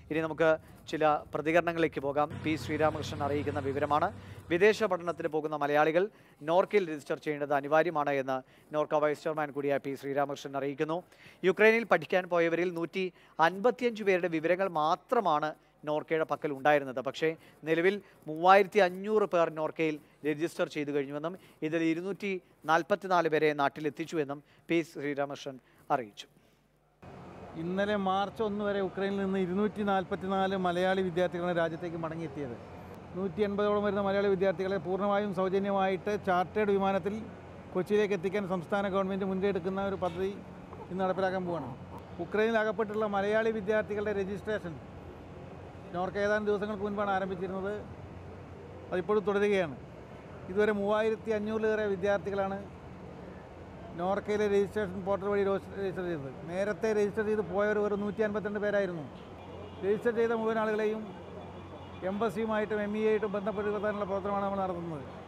ഇനി നമുക്ക് ചില പ്രതികരണങ്ങളിലേക്ക് പോകാം പി ശ്രീരാമകൃഷ്ണൻ അറിയിക്കുന്ന വിവരമാണ് വിദേശ പഠനത്തിന് പോകുന്ന മലയാളികൾ നോർക്കയിൽ രജിസ്റ്റർ ചെയ്യേണ്ടത് അനിവാര്യമാണ് എന്ന് നോർക്ക വൈസ് ചെയർമാൻ കൂടിയായ പി ശ്രീരാമകൃഷ്ണൻ അറിയിക്കുന്നു യുക്രൈനിൽ പഠിക്കാൻ പോയവരിൽ നൂറ്റി അൻപത്തിയഞ്ച് പേരുടെ വിവരങ്ങൾ മാത്രമാണ് നോർക്കയുടെ പക്കൽ ഉണ്ടായിരുന്നത് പക്ഷേ നിലവിൽ മൂവായിരത്തി അഞ്ഞൂറ് പേർ നോർക്കയിൽ രജിസ്റ്റർ ചെയ്തു കഴിഞ്ഞുവെന്നും ഇതിൽ ഇരുന്നൂറ്റി നാൽപ്പത്തിനാല് പേരെ നാട്ടിലെത്തിച്ചുവെന്നും പി ശ്രീരാമകൃഷ്ണൻ അറിയിച്ചു ഇന്നലെ മാർച്ച് ഒന്ന് വരെ ഉക്രൈനിൽ നിന്ന് ഇരുന്നൂറ്റി നാൽപ്പത്തിനാല് മലയാളി വിദ്യാർത്ഥികളാണ് രാജ്യത്തേക്ക് മടങ്ങിയെത്തിയത് നൂറ്റി എൺപതോളം വരുന്ന മലയാളി വിദ്യാർത്ഥികളെ പൂർണ്ണമായും സൗജന്യമായിട്ട് ചാർട്ടേഡ് വിമാനത്തിൽ കൊച്ചിയിലേക്ക് എത്തിക്കാൻ സംസ്ഥാന ഗവൺമെൻറ് മുൻകൈ എടുക്കുന്ന ഒരു പദ്ധതി ഇന്ന് നടപ്പിലാക്കാൻ പോവുകയാണ് ഉക്രൈനിൽ അകപ്പെട്ടുള്ള മലയാളി വിദ്യാർത്ഥികളുടെ രജിസ്ട്രേഷൻ നോർക്ക് ഏതാനും ദിവസങ്ങൾക്ക് മുൻപാണ് ആരംഭിച്ചിരുന്നത് അതിപ്പോഴും തുടരുകയാണ് ഇതുവരെ മൂവായിരത്തി അഞ്ഞൂറിലേറെ വിദ്യാർത്ഥികളാണ് നോർക്കയിലെ രജിസ്ട്രേഷൻ പോർട്ടൽ വഴി രജിസ്റ്റർ രജിസ്റ്റർ ചെയ്തത് നേരത്തെ രജിസ്റ്റർ ചെയ്ത് പോയവർ ഒരു നൂറ്റി അൻപത്തിരണ്ട് പേരായിരുന്നു രജിസ്റ്റർ ചെയ്ത മുഴുവൻ ആളുകളെയും എംബസിയുമായിട്ടും എം ഇ ആയിട്ടും ബന്ധപ്പെടുത്താനുള്ള പ്രവർത്തനമാണ് നമ്മൾ നടത്തുന്നത്